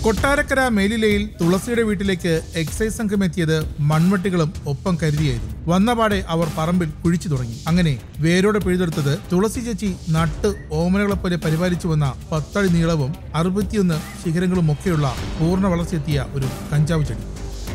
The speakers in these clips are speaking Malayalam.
കൊട്ടാരക്കര മേലിലയിൽ തുളസിയുടെ വീട്ടിലേക്ക് എക്സൈസ് സംഘം എത്തിയത് മൺവെട്ടികളും ഒപ്പം കരുതിയായിരുന്നു വന്നപാടെ അവർ പറമ്പിൽ കുഴിച്ചു തുടങ്ങി അങ്ങനെ വേരോടെ പിഴുതെടുത്തത് തുളസി ചേച്ചി നട്ട് ഓമനകളെ പോലെ പരിപാലിച്ചു വന്ന പത്തടി നീളവും അറുപത്തിയൊന്ന് ശിഖരങ്ങളും ഒക്കെയുള്ള പൂർണ്ണ വളർച്ചയെത്തിയ ഒരു കഞ്ചാവ് ചെടി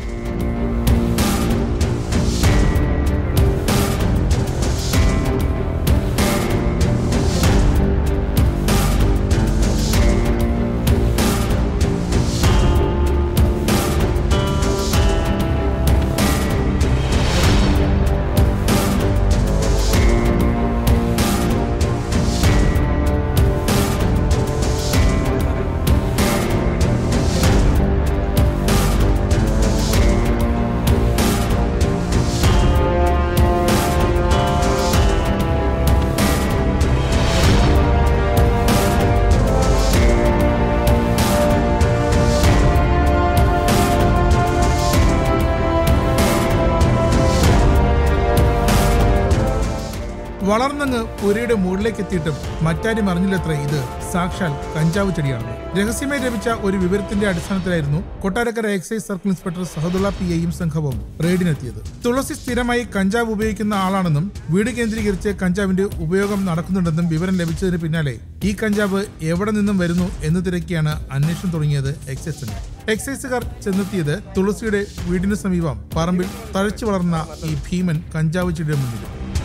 വളർന്നങ്ങ് പുരയുടെ മുകളിലേക്ക് എത്തിയിട്ടും മറ്റാരും അറിഞ്ഞില്ലത്ര ഇത് സാക്ഷാൽ കഞ്ചാവ് ചെടിയാണ് രഹസ്യമായി ലഭിച്ച ഒരു വിവരത്തിന്റെ അടിസ്ഥാനത്തിലായിരുന്നു Kottarakkara excise circle inspector Sahadulla P ഐയും സംഘവും റെയ്ഡിനെത്തിയത് തുളസി സ്ഥിരമായി കഞ്ചാവ് ഉപയോഗിക്കുന്ന ആളാണെന്നും വീട് കേന്ദ്രീകരിച്ച് കഞ്ചാവിന്റെ ഉപയോഗം നടക്കുന്നുണ്ടെന്നും വിവരം ലഭിച്ചതിന് പിന്നാലെ ഈ കഞ്ചാവ് എവിടെ നിന്നും വരുന്നു എന്ന് തിരക്കിയാണ് അന്വേഷണം തുടങ്ങിയത് എക്സൈസ് സംഘം എക്സൈസുകാർ ചെന്നെത്തിയത് തുളസിയുടെ വീടിന് സമീപം പറമ്പിൽ തഴച്ചു വളർന്ന ഈ ഭീമൻ കഞ്ചാവ് ചെടിയുടെ മുന്നിൽ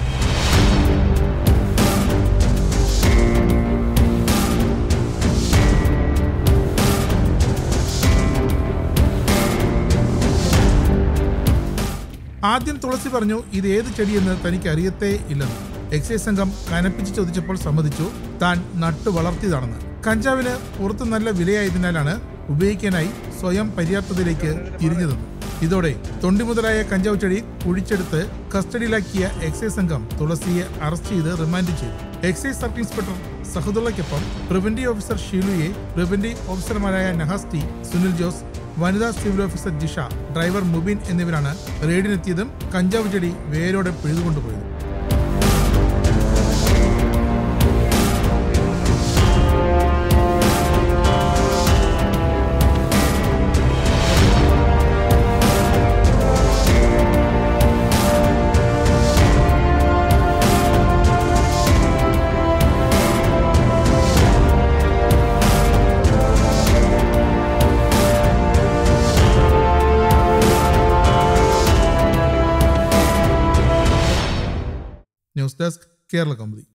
ആദ്യം തുളസി പറഞ്ഞു ഇത് ഏത് ചെടിയെന്ന് തനിക്ക് അറിയത്തേ ഇല്ലെന്ന് എക്സൈസ് സംഘം കനപ്പിച്ച് ചോദിച്ചപ്പോൾ സമ്മതിച്ചു താൻ നട്ടു വളർത്തിയതാണെന്ന് കഞ്ചാവിന് പുറത്ത് നല്ല വിലയായതിനാലാണ് ഉപയോഗിക്കാനായി സ്വയം പര്യാപ്തതയിലേക്ക് തിരിഞ്ഞതെന്ന് ഇതോടെ തൊണ്ടി മുതലായ കഞ്ചാവ് ചെടി കുഴിച്ചെടുത്ത് കസ്റ്റഡിയിലാക്കിയ എക്സൈസ് സംഘം തുളസിയെ അറസ്റ്റ് ചെയ്ത് റിമാൻഡ് ചെയ്തു എക്സൈസ് സർക്കിൾ ഇൻസ്പെക്ടർ സഹദുള്ളയ്ക്കൊപ്പം പ്രിവന്റീവ് ഓഫീസർ ഷീലുയെ പ്രിവന്റീവ് ഓഫീസർമാരായ നഹാസ്റ്റി സുനിൽ ജോസ് വനിതാ civil officer Jisha driver Mubin എന്നിവരാണ് റെയ്ഡിനെത്തിയതും കഞ്ചാവ് ചെടി വേരോടെ പിഴുതുകൊണ്ടുപോയത് ന്യൂസ് ഡെസ്ക് കേരള കമ്പനി